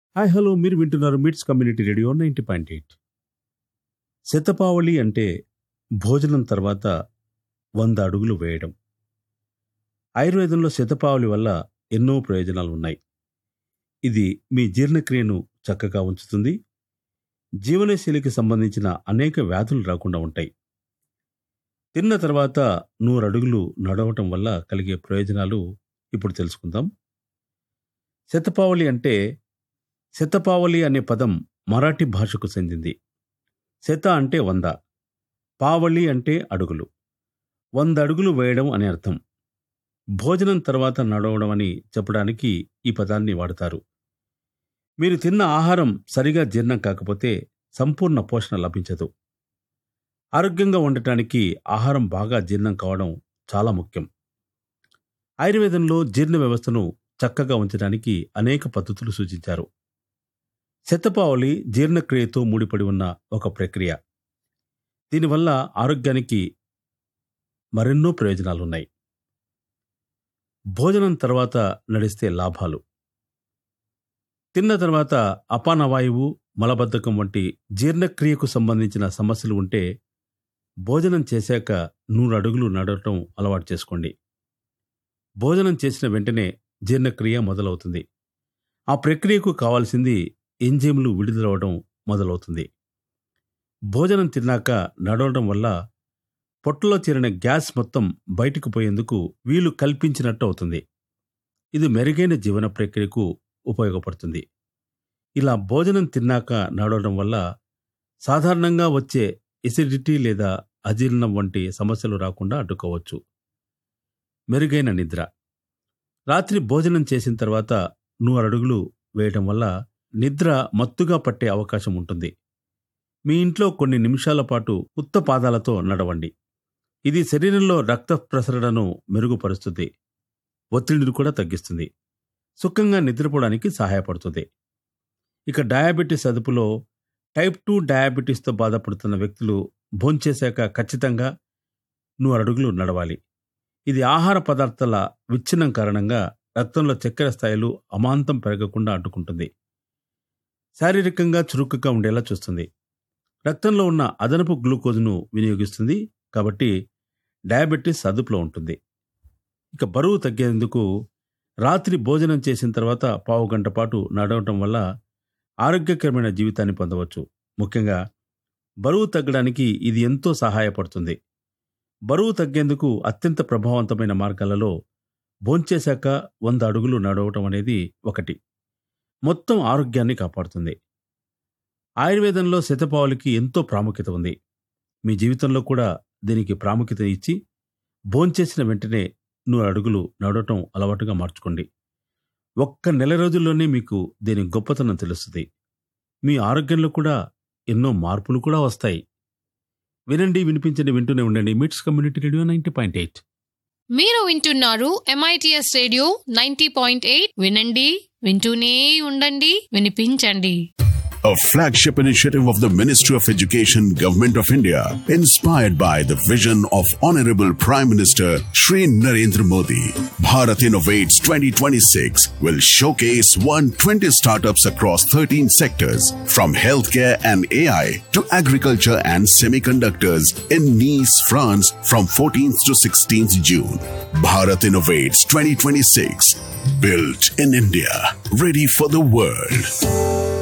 Hi hello మీరు వింటున్నారు MITS community radio ninety point eight శతపావళి అంటే భోజనం తర్వాత వంద అడుగులు వేయడం ఆయుర్వేదంలో శతపావళి వల్ల ఎన్నో ప్రయోజనాలు ఉన్నాయి ఇది మీ జీర్ణక్రియను చక్కగా ఉంచుతుంది జీవనశైలికి సంబంధించిన అనేక వ్యాధులు రాకుండా ఉంటాయి తిన్న తర్వాత నూరు అడుగులు నడవటం వల్ల కలిగే ప్రయోజనాలు ఇప్పుడు తెలుసుకుందాం శతపావళి అంటే శతపావళి అనే పదం మరాఠీ భాషకు చెందింది శత అంటే వంద పావళి అంటే అడుగులు వంద అడుగులు వేయడం అనే అర్థం భోజనం తర్వాత నడవడం అని చెప్పడానికి ఈ పదాన్ని వాడతారు మీరు తిన్న ఆహారం సరిగా జీర్ణం కాకపోతే సంపూర్ణ పోషణ లభించదు ఆరోగ్యంగా ఉండటానికి ఆహారం బాగా జీర్ణం కావడం చాలా ముఖ్యం ఆయుర్వేదంలో జీర్ణ వ్యవస్థను చక్కగా ఉంచడానికి అనేక పద్ధతులు సూచించారు శతపావళి జీర్ణక్రియతో ముడిపడి ఉన్న ఒక ప్రక్రియ దీనివల్ల ఆరోగ్యానికి మరెన్నో ప్రయోజనాలున్నాయి భోజనం తర్వాత నడిస్తే లాభాలు తిన్న తర్వాత అపానవాయువు మలబద్ధకం వంటి జీర్ణక్రియకు సంబంధించిన సమస్యలు ఉంటే భోజనం చేశాక నూరు అడుగులు నడవటం అలవాటు చేసుకోండి భోజనం చేసిన వెంటనే జీర్ణక్రియ మొదలవుతుంది ఆ ప్రక్రియకు కావాల్సింది ఎంజైమ్లు విడుదలవడం మొదలవుతుంది భోజనం తిన్నాక నడవడం వల్ల పొట్టలో చేరిన గ్యాస్ మొత్తం బయటకు పోయేందుకు వీలు కల్పించినట్టు అవుతుంది ఇది మెరుగైన జీవన ప్రక్రియకు ఉపయోగపడుతుంది ఇలా భోజనం తిన్నాక నడవడం వల్ల సాధారణంగా వచ్చే ఎసిడిటీ లేదా అజీర్ణం వంటి సమస్యలు రాకుండా అడ్డుకోవచ్చు మెరుగైన నిద్ర రాత్రి భోజనం చేసిన తర్వాత నూరు అడుగులు వేయటం వల్ల నిద్ర మత్తుగా పట్టే అవకాశం ఉంటుంది మీ ఇంట్లో కొన్ని నిమిషాల పాటు ఉత్త పాదాలతో నడవండి ఇది శరీరంలో రక్త ప్రసరణను మెరుగుపరుస్తుంది ఒత్తిడిని కూడా తగ్గిస్తుంది సుఖంగా నిద్రపోవడానికి సహాయపడుతుంది ఇక డయాబెటీస్ అదుపులో టైప్ టూ డయాబెటీస్తో బాధపడుతున్న వ్యక్తులు భోంచేశాక ఖచ్చితంగా నూరు అడుగులు నడవాలి ఇది ఆహార పదార్థాల విచ్ఛిన్నం కారణంగా రక్తంలో చక్కెర స్థాయిలు అమాంతం పెరగకుండా అడ్డుకుంటుంది శారీరకంగా చురుకుగా ఉండేలా చూస్తుంది రక్తంలో ఉన్న అదనపు గ్లూకోజ్ను వినియోగిస్తుంది కాబట్టి డయాబెటీస్ అదుపులో ఉంటుంది ఇక బరువు తగ్గేందుకు రాత్రి భోజనం చేసిన తర్వాత పావు గంట పాటు నడవటం వల్ల ఆరోగ్యకరమైన జీవితాన్ని పొందవచ్చు ముఖ్యంగా బరువు తగ్గడానికి ఇది ఎంతో సహాయపడుతుంది బరువు తగ్గేందుకు అత్యంత ప్రభావవంతమైన మార్గాలలో భోంచేశాక వంద అడుగులు నడవటం అనేది ఒకటి మొత్తం ఆరోగ్యాన్ని కాపాడుతుంది ఆయుర్వేదంలో శతపావులకి ఎంతో ప్రాముఖ్యత ఉంది మీ జీవితంలో కూడా దీనికి ప్రాముఖ్యత ఇచ్చి భోంచేసిన వెంటనే నూరు అడుగులు నడవటం అలవాటుగా మార్చుకోండి ఒక్క నెల రోజుల్లోనే మీకు దీని గొప్పతనం తెలుస్తుంది మీ ఆరోగ్యంలో కూడా ఎన్నో మార్పులు కూడా వస్తాయి వినండి వినిపించండి వింటూనే ఉండండి MITS community radio ninety point eight మీరు వింటున్నారు MITS radio ninety point eight వినండి వింటూనే ఉండండి వినిపించండి A flagship initiative of the Ministry of Education, Government of India, inspired by the vision of Honorable Prime Minister Shri Narendra Modi. Bharat Innovates 2026 will showcase 120 startups across 13 sectors, from healthcare and AI to agriculture and semiconductors in Nice, France from 14th to 16th June. Bharat Innovates 2026, built in India, ready for the world.